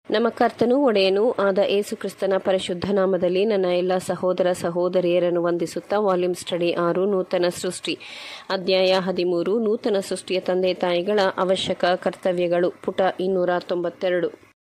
ನಮ್ಮ ಕರ್ತನೂ ಒಡೆಯನೂ ಆದ ಏಸು ಕ್ರಿಸ್ತನ ಪರಿಶುದ್ಧ ನಾಮದಲ್ಲಿ ನನ್ನ ಎಲ್ಲ ಸಹೋದರ ಸಹೋದರಿಯರನ್ನು ವಂದಿಸುತ್ತಾ ವಾಲ್ಯೂಮ್ ಸ್ಟಡಿ ಆರು ನೂತನ ಸೃಷ್ಟಿ ಅಧ್ಯಾಯ ಹದಿಮೂರು ನೂತನ ಸೃಷ್ಟಿಯ ತಂದೆ ತಾಯಿಗಳ ಅವಶ್ಯಕ ಕರ್ತವ್ಯಗಳು ಪುಟ ಇನ್ನೂರ ತೊಂಬತ್ತೆರಡು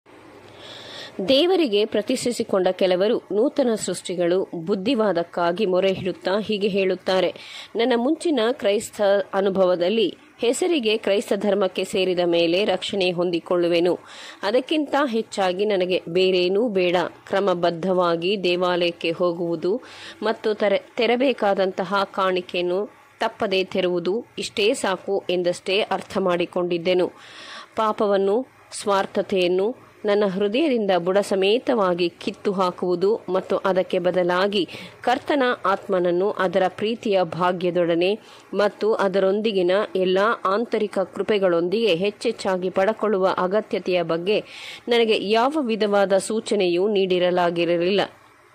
ದೇವರಿಗೆ ಪ್ರತಿಷ್ಠಿಸಿಕೊಂಡ ಕೆಲವರು ನೂತನ ಸೃಷ್ಟಿಗಳು ಬುದ್ಧಿವಾದಕ್ಕಾಗಿ ಮೊರೆ ಹಿಡುತ್ತಾ ಹೀಗೆ ಹೇಳುತ್ತಾರೆ ನನ್ನ ಮುಂಚಿನ ಕ್ರೈಸ್ತ ಅನುಭವದಲ್ಲಿ ಹೆಸರಿಗೆ ಕ್ರೈಸ್ತ ಧರ್ಮಕ್ಕೆ ಸೇರಿದ ಮೇಲೆ ರಕ್ಷಣೆ ಹೊಂದಿಕೊಳ್ಳುವೆನು ಅದಕ್ಕಿಂತ ಹೆಚ್ಚಾಗಿ ನನಗೆ ಬೇರೇನೂ ಬೇಡ ಕ್ರಮಬದ್ಧವಾಗಿ ದೇವಾಲಯಕ್ಕೆ ಹೋಗುವುದು ಮತ್ತು ತೆರೆ ತೆರಬೇಕಾದಂತಹ ಕಾಣಿಕೆಯನ್ನು ತಪ್ಪದೆ ತೆರುವುದು ಇಷ್ಟೇ ಸಾಕು ಎಂದಷ್ಟೇ ಅರ್ಥ ಮಾಡಿಕೊಂಡಿದ್ದೆನು ಪಾಪವನ್ನು ಸ್ವಾರ್ಥತೆಯನ್ನು ನನ್ನ ಹೃದಯದಿಂದ ಬುಡ ಸಮೇತವಾಗಿ ಕಿತ್ತು ಹಾಕುವುದು ಮತ್ತು ಅದಕ್ಕೆ ಬದಲಾಗಿ ಕರ್ತನ ಆತ್ಮನನ್ನು ಅದರ ಪ್ರೀತಿಯ ಭಾಗ್ಯದೊಡನೆ ಮತ್ತು ಅದರೊಂದಿಗಿನ ಎಲ್ಲ ಆಂತರಿಕ ಕೃಪೆಗಳೊಂದಿಗೆ ಹೆಚ್ಚೆಚ್ಚಾಗಿ ಪಡಕೊಳ್ಳುವ ಅಗತ್ಯತೆಯ ಬಗ್ಗೆ ನನಗೆ ಯಾವ ವಿಧವಾದ ಸೂಚನೆಯೂ ನೀಡಿರಲಾಗಿರಲಿಲ್ಲ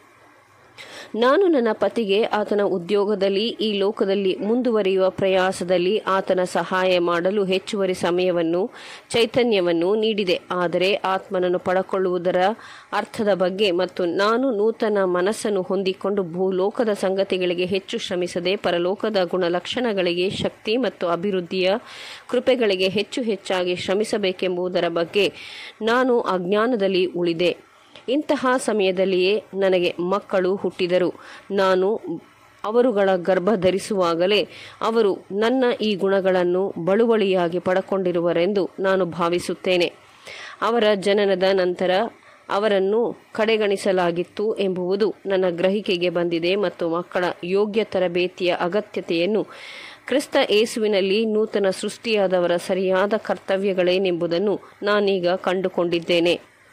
ನಾನು ನನ್ನ ಪತಿಗೆ ಆತನ ಉದ್ಯೋಗದಲ್ಲಿ ಈ ಲೋಕದಲ್ಲಿ ಮುಂದುವರಿಯುವ ಪ್ರಯಾಸದಲ್ಲಿ ಆತನ ಸಹಾಯ ಮಾಡಲು ಹೆಚ್ಚುವರಿ ಸಮಯವನ್ನು ಚೈತನ್ಯವನ್ನು ನೀಡಿದೆ ಆದರೆ ಆತ್ಮನನ್ನು ಪಡಕೊಳ್ಳುವುದರ ಅರ್ಥದ ಬಗ್ಗೆ ಮತ್ತು ನಾನು ನೂತನ ಮನಸ್ಸನ್ನು ಹೊಂದಿಕೊಂಡು ಭೂಲೋಕದ ಸಂಗತಿಗಳಿಗೆ ಹೆಚ್ಚು ಶ್ರಮಿಸದೆ ಪರಲೋಕದ ಗುಣಲಕ್ಷಣಗಳಿಗೆ ಶಕ್ತಿ ಮತ್ತು ಅಭಿವೃದ್ಧಿಯ ಕೃಪೆಗಳಿಗೆ ಹೆಚ್ಚು ಹೆಚ್ಚಾಗಿ ಶ್ರಮಿಸಬೇಕೆಂಬುದರ ಬಗ್ಗೆ ನಾನು ಅಜ್ಞಾನದಲ್ಲಿ ಉಳಿದೆ ಇಂತಹ ಸಮಯದಲ್ಲಿಯೇ ನನಗೆ ಮಕ್ಕಳು ಹುಟ್ಟಿದರು ನಾನು ಅವರುಗಳ ಗರ್ಭ ಧರಿಸುವಾಗಲೇ ಅವರು ನನ್ನ ಈ ಗುಣಗಳನ್ನು ಬಳುವಳಿಯಾಗಿ ಪಡಕೊಂಡಿರುವರೆಂದು ನಾನು ಭಾವಿಸುತ್ತೇನೆ ಅವರ ಜನನದ ನಂತರ ಅವರನ್ನು ಕಡೆಗಣಿಸಲಾಗಿತ್ತು ಎಂಬುವುದು ನನ್ನ ಗ್ರಹಿಕೆಗೆ ಬಂದಿದೆ ಮತ್ತು ಮಕ್ಕಳ ಯೋಗ್ಯ ತರಬೇತಿಯ ಅಗತ್ಯತೆಯನ್ನು ಕ್ರಿಸ್ತ ಏಸುವಿನಲ್ಲಿ ನೂತನ ಸೃಷ್ಟಿಯಾದವರ ಸರಿಯಾದ ಕರ್ತವ್ಯಗಳೇನೆಂಬುದನ್ನು ನಾನೀಗ ಕಂಡುಕೊಂಡಿದ್ದೇನೆ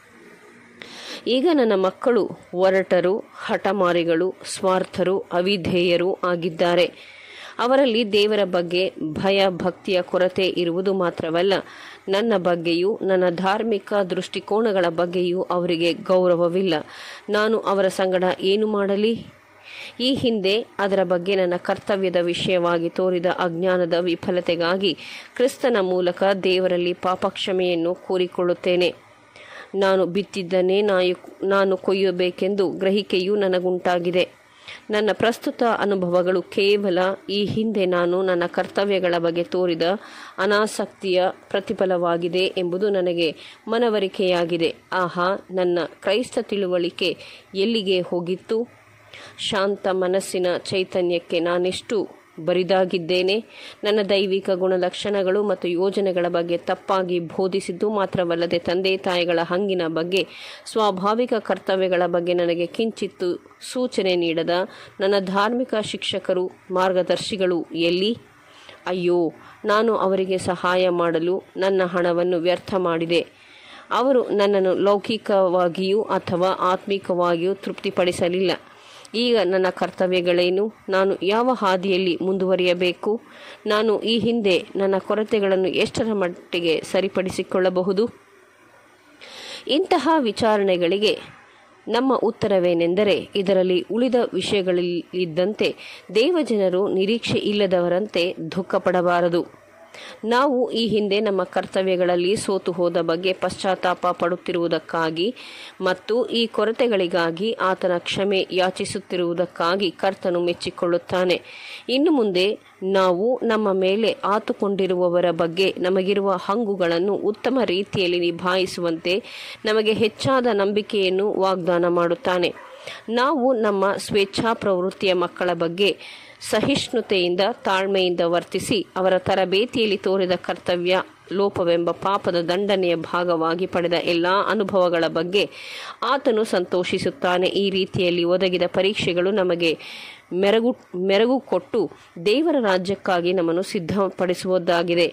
ಈಗ ನನ್ನ ಮಕ್ಕಳು ಒರಟರು ಹಠಮಾರಿಗಳು ಸ್ವಾರ್ಥರು ಅವಿಧೇಯರು ಆಗಿದ್ದಾರೆ ಅವರಲ್ಲಿ ದೇವರ ಬಗ್ಗೆ ಭಯ ಭಕ್ತಿಯ ಕೊರತೆ ಇರುವುದು ಮಾತ್ರವಲ್ಲ ನನ್ನ ಬಗ್ಗೆಯೂ ನನ್ನ ಧಾರ್ಮಿಕ ದೃಷ್ಟಿಕೋನಗಳ ಬಗ್ಗೆಯೂ ಅವರಿಗೆ ಗೌರವವಿಲ್ಲ ನಾನು ಅವರ ಸಂಗಡ ಏನು ಮಾಡಲಿ ಈ ಹಿಂದೆ ಅದರ ಬಗ್ಗೆ ನನ್ನ ಕರ್ತವ್ಯದ ವಿಷಯವಾಗಿ ತೋರಿದ ಅಜ್ಞಾನದ ವಿಫಲತೆಗಾಗಿ ಕ್ರಿಸ್ತನ ಮೂಲಕ ದೇವರಲ್ಲಿ ಪಾಪಕ್ಷಮೆಯನ್ನು ಕೋರಿಕೊಳ್ಳುತ್ತೇನೆ ನಾನು ಬಿತ್ತಿದ್ದನ್ನೇ ನಾಯು ನಾನು ಕೊಯ್ಯಬೇಕೆಂದು ಗ್ರಹಿಕೆಯೂ ನನಗುಂಟಾಗಿದೆ ನನ್ನ ಪ್ರಸ್ತುತ ಅನುಭವಗಳು ಕೇವಲ ಈ ಹಿಂದೆ ನಾನು ನನ್ನ ಕರ್ತವ್ಯಗಳ ಬಗ್ಗೆ ತೋರಿದ ಅನಾಸಕ್ತಿಯ ಪ್ರತಿಫಲವಾಗಿದೆ ಎಂಬುದು ನನಗೆ ಮನವರಿಕೆಯಾಗಿದೆ ಆಹಾ ನನ್ನ ಕ್ರೈಸ್ತ ತಿಳುವಳಿಕೆ ಎಲ್ಲಿಗೆ ಹೋಗಿತ್ತು ಶಾಂತ ಮನಸ್ಸಿನ ಚೈತನ್ಯಕ್ಕೆ ನಾನೆಷ್ಟು ಬರಿದಾಗಿದ್ದೇನೆ ನನ್ನ ದೈವಿಕ ಗುಣಲಕ್ಷಣಗಳು ಮತ್ತು ಯೋಜನೆಗಳ ಬಗ್ಗೆ ತಪ್ಪಾಗಿ ಬೋಧಿಸಿದ್ದು ಮಾತ್ರವಲ್ಲದೆ ತಂದೆ ತಾಯಿಗಳ ಹಂಗಿನ ಬಗ್ಗೆ ಸ್ವಾಭಾವಿಕ ಕರ್ತವ್ಯಗಳ ಬಗ್ಗೆ ನನಗೆ ಕಿಂಚಿತ್ತು ಸೂಚನೆ ನೀಡದ ನನ್ನ ಧಾರ್ಮಿಕ ಶಿಕ್ಷಕರು ಮಾರ್ಗದರ್ಶಿಗಳು ಎಲ್ಲಿ ಅಯ್ಯೋ ನಾನು ಅವರಿಗೆ ಸಹಾಯ ಮಾಡಲು ನನ್ನ ಹಣವನ್ನು ವ್ಯರ್ಥ ಮಾಡಿದೆ ಅವರು ನನ್ನನ್ನು ಲೌಕಿಕವಾಗಿಯೂ ಅಥವಾ ಆತ್ಮಿಕವಾಗಿಯೂ ತೃಪ್ತಿಪಡಿಸಲಿಲ್ಲ ಈಗ ನನ್ನ ಕರ್ತವ್ಯಗಳೇನು ನಾನು ಯಾವ ಹಾದಿಯಲ್ಲಿ ಮುಂದುವರಿಯಬೇಕು ನಾನು ಈ ಹಿಂದೆ ನನ್ನ ಕೊರತೆಗಳನ್ನು ಎಷ್ಟರ ಮಟ್ಟಿಗೆ ಸರಿಪಡಿಸಿಕೊಳ್ಳಬಹುದು ಇಂತಹ ವಿಚಾರಣೆಗಳಿಗೆ ನಮ್ಮ ಉತ್ತರವೇನೆಂದರೆ ಇದರಲ್ಲಿ ಉಳಿದ ವಿಷಯಗಳಲ್ಲಿದ್ದಂತೆ ದೇವಜನರು ನಿರೀಕ್ಷೆ ಇಲ್ಲದವರಂತೆ ದುಃಖಪಡಬಾರದು ನಾವು ಈ ಹಿಂದೆ ನಮ್ಮ ಕರ್ತವ್ಯಗಳಲ್ಲಿ ಸೋತು ಹೋದ ಬಗ್ಗೆ ಪಶ್ಚಾತ್ತಾಪ ಪಡುತ್ತಿರುವುದಕ್ಕಾಗಿ ಮತ್ತು ಈ ಕೊರತೆಗಳಿಗಾಗಿ ಆತನ ಕ್ಷಮೆ ಯಾಚಿಸುತ್ತಿರುವುದಕ್ಕಾಗಿ ಕರ್ತನು ಮೆಚ್ಚಿಕೊಳ್ಳುತ್ತಾನೆ ಇನ್ನು ಮುಂದೆ ನಾವು ನಮ್ಮ ಮೇಲೆ ಆತುಕೊಂಡಿರುವವರ ಬಗ್ಗೆ ನಮಗಿರುವ ಹಂಗುಗಳನ್ನು ಉತ್ತಮ ರೀತಿಯಲ್ಲಿ ನಿಭಾಯಿಸುವಂತೆ ನಮಗೆ ಹೆಚ್ಚಾದ ನಂಬಿಕೆಯನ್ನು ವಾಗ್ದಾನ ಮಾಡುತ್ತಾನೆ ನಾವು ನಮ್ಮ ಸ್ವೇಚ್ಛಾ ಪ್ರವೃತ್ತಿಯ ಮಕ್ಕಳ ಬಗ್ಗೆ ಸಹಿಷ್ಣುತೆಯಿಂದ ತಾಳ್ಮೆಯಿಂದ ವರ್ತಿಸಿ ಅವರ ತರಬೇತಿಯಲ್ಲಿ ತೋರಿದ ಕರ್ತವ್ಯ ಲೋಪವೆಂಬ ಪಾಪದ ದಂಡನೆಯ ಭಾಗವಾಗಿ ಪಡೆದ ಎಲ್ಲ ಅನುಭವಗಳ ಬಗ್ಗೆ ಆತನು ಸಂತೋಷಿಸುತ್ತಾನೆ ಈ ರೀತಿಯಲ್ಲಿ ಒದಗಿದ ಪರೀಕ್ಷೆಗಳು ನಮಗೆ ಮೆರಗು ಮೆರಗು ಕೊಟ್ಟು ದೇವರ ರಾಜ್ಯಕ್ಕಾಗಿ ನಮ್ಮನ್ನು ಸಿದ್ಧಪಡಿಸುವುದಾಗಿದೆ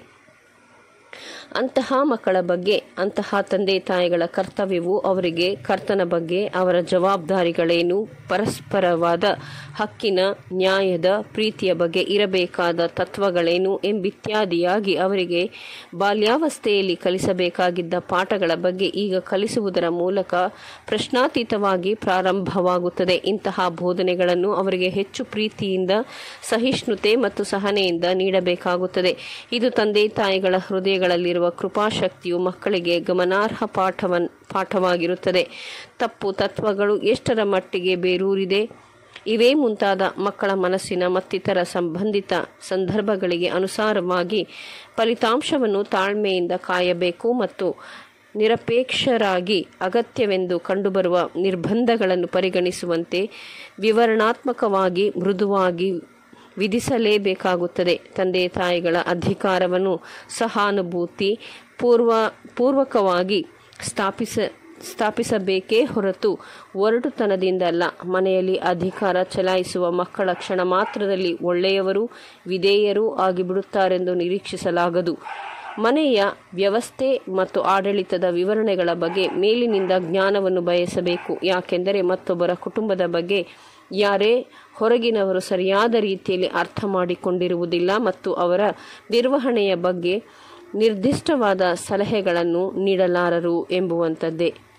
ಅಂತಹ ಮಕ್ಕಳ ಬಗ್ಗೆ ಅಂತಹ ತಂದೆ ತಾಯಿಗಳ ಕರ್ತವ್ಯವು ಅವರಿಗೆ ಕರ್ತನ ಬಗ್ಗೆ ಅವರ ಜವಾಬ್ದಾರಿಗಳೇನು ಪರಸ್ಪರವಾದ ಹಕ್ಕಿನ ನ್ಯಾಯದ ಪ್ರೀತಿಯ ಬಗ್ಗೆ ಇರಬೇಕಾದ ತತ್ವಗಳೇನು ಎಂಬಿತ್ಯಾದಿಯಾಗಿ ಅವರಿಗೆ ಬಾಲ್ಯಾವಸ್ಥೆಯಲ್ಲಿ ಕಲಿಸಬೇಕಾಗಿದ್ದ ಪಾಠಗಳ ಬಗ್ಗೆ ಈಗ ಕಲಿಸುವುದರ ಮೂಲಕ ಪ್ರಶ್ನಾತೀತವಾಗಿ ಪ್ರಾರಂಭವಾಗುತ್ತದೆ ಇಂತಹ ಬೋಧನೆಗಳನ್ನು ಅವರಿಗೆ ಹೆಚ್ಚು ಪ್ರೀತಿಯಿಂದ ಸಹಿಷ್ಣುತೆ ಮತ್ತು ಸಹನೆಯಿಂದ ನೀಡಬೇಕಾಗುತ್ತದೆ ಇದು ತಂದೆ ತಾಯಿಗಳ ಹೃದಯಗಳಲ್ಲಿರುವ ನೀಡುವ ಕೃಪಾಶಕ್ತಿಯು ಮಕ್ಕಳಿಗೆ ಗಮನಾರ್ಹ ಪಾಠವನ್ ಪಾಠವಾಗಿರುತ್ತದೆ ತಪ್ಪು ತತ್ವಗಳು ಎಷ್ಟರ ಮಟ್ಟಿಗೆ ಬೇರೂರಿದೆ ಇವೇ ಮುಂತಾದ ಮಕ್ಕಳ ಮನಸ್ಸಿನ ಮತ್ತಿತರ ಸಂಬಂಧಿತ ಸಂದರ್ಭಗಳಿಗೆ ಅನುಸಾರವಾಗಿ ಫಲಿತಾಂಶವನ್ನು ತಾಳ್ಮೆಯಿಂದ ಕಾಯಬೇಕು ಮತ್ತು ನಿರಪೇಕ್ಷರಾಗಿ ಅಗತ್ಯವೆಂದು ಕಂಡುಬರುವ ನಿರ್ಬಂಧಗಳನ್ನು ಪರಿಗಣಿಸುವಂತೆ ವಿವರಣಾತ್ಮಕವಾಗಿ ಮೃದುವಾಗಿ ವಿಧಿಸಲೇಬೇಕಾಗುತ್ತದೆ ತಂದೆ ತಾಯಿಗಳ ಅಧಿಕಾರವನ್ನು ಸಹಾನುಭೂತಿ ಪೂರ್ವ ಪೂರ್ವಕವಾಗಿ ಸ್ಥಾಪಿಸ ಸ್ಥಾಪಿಸಬೇಕೇ ಹೊರತು ಒರಟುತನದಿಂದಲ್ಲ ಮನೆಯಲ್ಲಿ ಅಧಿಕಾರ ಚಲಾಯಿಸುವ ಮಕ್ಕಳ ಕ್ಷಣ ಮಾತ್ರದಲ್ಲಿ ಒಳ್ಳೆಯವರು ವಿಧೇಯರೂ ಆಗಿಬಿಡುತ್ತಾರೆಂದು ನಿರೀಕ್ಷಿಸಲಾಗದು ಮನೆಯ ವ್ಯವಸ್ಥೆ ಮತ್ತು ಆಡಳಿತದ ವಿವರಣೆಗಳ ಬಗ್ಗೆ ಮೇಲಿನಿಂದ ಜ್ಞಾನವನ್ನು ಬಯಸಬೇಕು ಯಾಕೆಂದರೆ ಮತ್ತೊಬ್ಬರ ಕುಟುಂಬದ ಬಗ್ಗೆ ಯಾರೇ ಹೊರಗಿನವರು ಸರಿಯಾದ ರೀತಿಯಲ್ಲಿ ಅರ್ಥ ಮಾಡಿಕೊಂಡಿರುವುದಿಲ್ಲ ಮತ್ತು ಅವರ ನಿರ್ವಹಣೆಯ ಬಗ್ಗೆ ನಿರ್ದಿಷ್ಟವಾದ ಸಲಹೆಗಳನ್ನು ನೀಡಲಾರರು ಎಂಬುವಂಥದ್ದೇ